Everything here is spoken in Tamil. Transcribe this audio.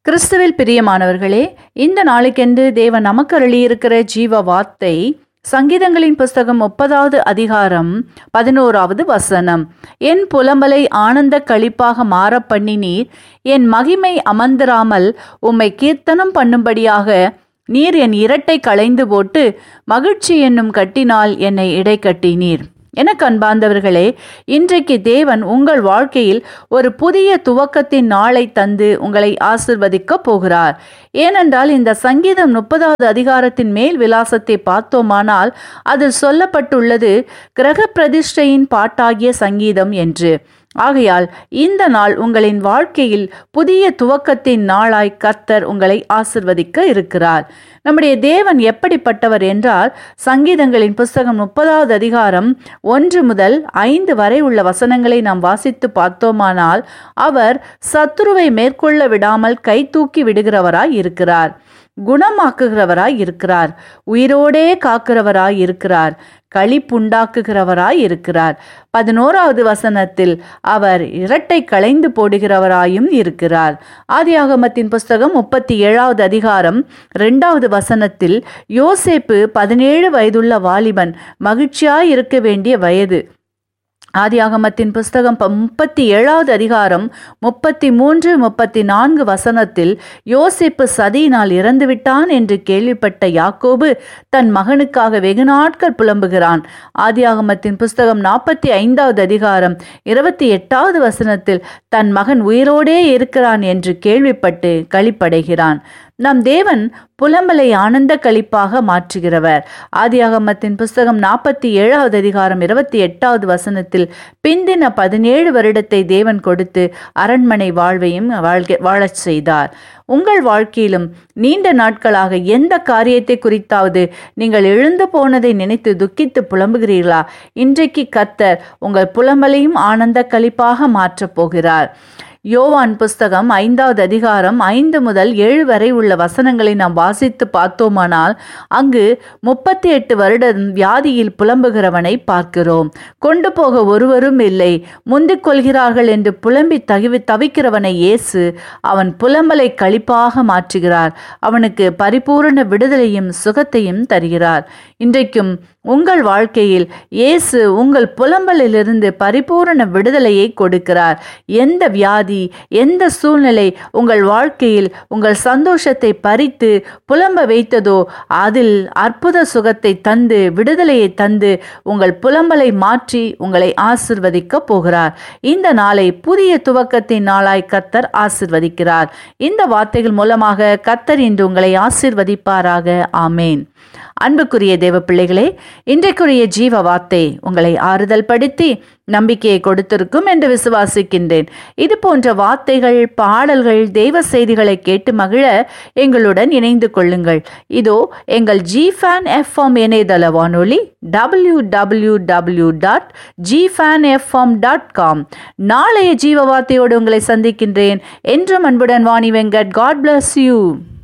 கிறிஸ்துவில் பிரியமானவர்களே இந்த நாளுக்கென்று தேவன் நமக்கு அருளியிருக்கிற ஜீவ வார்த்தை சங்கீதங்களின் புஸ்தகம் முப்பதாவது அதிகாரம் பதினோராவது வசனம் என் புலம்பலை ஆனந்த களிப்பாக மாற பண்ணினீர் என் மகிமை அமர்ந்திராமல் உம்மை கீர்த்தனம் பண்ணும்படியாக நீர் என் இரட்டை களைந்து போட்டு மகிழ்ச்சி என்னும் கட்டினால் என்னை இடை கட்டினீர் எனக்கு அன்பார்ந்தவர்களே இன்றைக்கு தேவன் உங்கள் வாழ்க்கையில் ஒரு புதிய துவக்கத்தின் நாளை தந்து உங்களை ஆசிர்வதிக்க போகிறார் ஏனென்றால் இந்த சங்கீதம் முப்பதாவது அதிகாரத்தின் மேல் விலாசத்தை பார்த்தோமானால் அதில் சொல்லப்பட்டுள்ளது கிரக பிரதிஷ்டையின் பாட்டாகிய சங்கீதம் என்று ஆகையால் இந்த நாள் உங்களின் வாழ்க்கையில் புதிய துவக்கத்தின் நாளாய் கர்த்தர் உங்களை ஆசிர்வதிக்க இருக்கிறார் நம்முடைய தேவன் எப்படிப்பட்டவர் என்றால் சங்கீதங்களின் புஸ்தகம் முப்பதாவது அதிகாரம் ஒன்று முதல் ஐந்து வரை உள்ள வசனங்களை நாம் வாசித்து பார்த்தோமானால் அவர் சத்துருவை மேற்கொள்ள விடாமல் கை தூக்கி விடுகிறவராய் இருக்கிறார் குணமாக்குகிறவராய் இருக்கிறார் உயிரோடே காக்கிறவராய் இருக்கிறார் களிப்புண்டாக்குகிறவராய் இருக்கிறார் பதினோராவது வசனத்தில் அவர் இரட்டை களைந்து போடுகிறவராயும் இருக்கிறார் ஆதியாகமத்தின் புஸ்தகம் முப்பத்தி ஏழாவது அதிகாரம் இரண்டாவது வசனத்தில் யோசேப்பு பதினேழு வயதுள்ள வாலிபன் மகிழ்ச்சியாய் இருக்க வேண்டிய வயது ஆதியாகமத்தின் புஸ்தகம் முப்பத்தி ஏழாவது அதிகாரம் முப்பத்தி மூன்று முப்பத்தி நான்கு வசனத்தில் யோசிப்பு சதியினால் இறந்துவிட்டான் என்று கேள்விப்பட்ட யாக்கோபு தன் மகனுக்காக வெகு நாட்கள் புலம்புகிறான் ஆதியாகமத்தின் புஸ்தகம் நாற்பத்தி ஐந்தாவது அதிகாரம் இருபத்தி எட்டாவது வசனத்தில் தன் மகன் உயிரோடே இருக்கிறான் என்று கேள்விப்பட்டு களிப்படைகிறான் நம் தேவன் புலம்பலை ஆனந்த கழிப்பாக மாற்றுகிறவர் ஆதியாகமத்தின் புஸ்தகம் நாற்பத்தி ஏழாவது அதிகாரம் இருபத்தி எட்டாவது வசனத்தில் பிந்தின பதினேழு வருடத்தை தேவன் கொடுத்து அரண்மனை வாழ்வையும் வாழ்க வாழச் செய்தார் உங்கள் வாழ்க்கையிலும் நீண்ட நாட்களாக எந்த காரியத்தை குறித்தாவது நீங்கள் எழுந்து போனதை நினைத்து துக்கித்து புலம்புகிறீர்களா இன்றைக்கு கத்தர் உங்கள் புலம்பலையும் ஆனந்த கழிப்பாக மாற்றப் போகிறார் யோவான் புஸ்தகம் ஐந்தாவது அதிகாரம் ஐந்து முதல் ஏழு வரை உள்ள வசனங்களை நாம் வாசித்து பார்த்தோமானால் அங்கு முப்பத்தி எட்டு வருடம் வியாதியில் புலம்புகிறவனை பார்க்கிறோம் கொண்டு போக ஒருவரும் இல்லை முந்திக் கொள்கிறார்கள் என்று புலம்பி தகவி தவிக்கிறவனை இயேசு அவன் புலம்பலை கழிப்பாக மாற்றுகிறார் அவனுக்கு பரிபூரண விடுதலையும் சுகத்தையும் தருகிறார் இன்றைக்கும் உங்கள் வாழ்க்கையில் இயேசு உங்கள் புலம்பலிலிருந்து பரிபூரண விடுதலையை கொடுக்கிறார் எந்த வியாதி எந்த சூழ்நிலை உங்கள் வாழ்க்கையில் உங்கள் சந்தோஷத்தை பறித்து புலம்ப வைத்ததோ அதில் அற்புத சுகத்தை தந்து விடுதலையை தந்து உங்கள் புலம்பலை மாற்றி உங்களை ஆசிர்வதிக்க போகிறார் இந்த நாளை புதிய துவக்கத்தின் நாளாய் கத்தர் ஆசிர்வதிக்கிறார் இந்த வார்த்தைகள் மூலமாக கத்தர் இன்று உங்களை ஆசிர்வதிப்பாராக ஆமேன் அன்புக்குரிய தேவ பிள்ளைகளே இன்றைக்குரிய ஜீவ வார்த்தை உங்களை ஆறுதல் படுத்தி நம்பிக்கையை கொடுத்திருக்கும் என்று விசுவாசிக்கின்றேன் இது போன்ற வார்த்தைகள் பாடல்கள் தெய்வ செய்திகளை கேட்டு மகிழ எங்களுடன் இணைந்து கொள்ளுங்கள் இதோ எங்கள் ஜி ஃபேன் எஃப்எம் இணையதள வானொலி W W W dot G fan FM dot com நாளைய ஜீவ வார்த்தையோடு உங்களை சந்திக்கின்றேன் என்றும் அன்புடன் Vani Venkat God bless you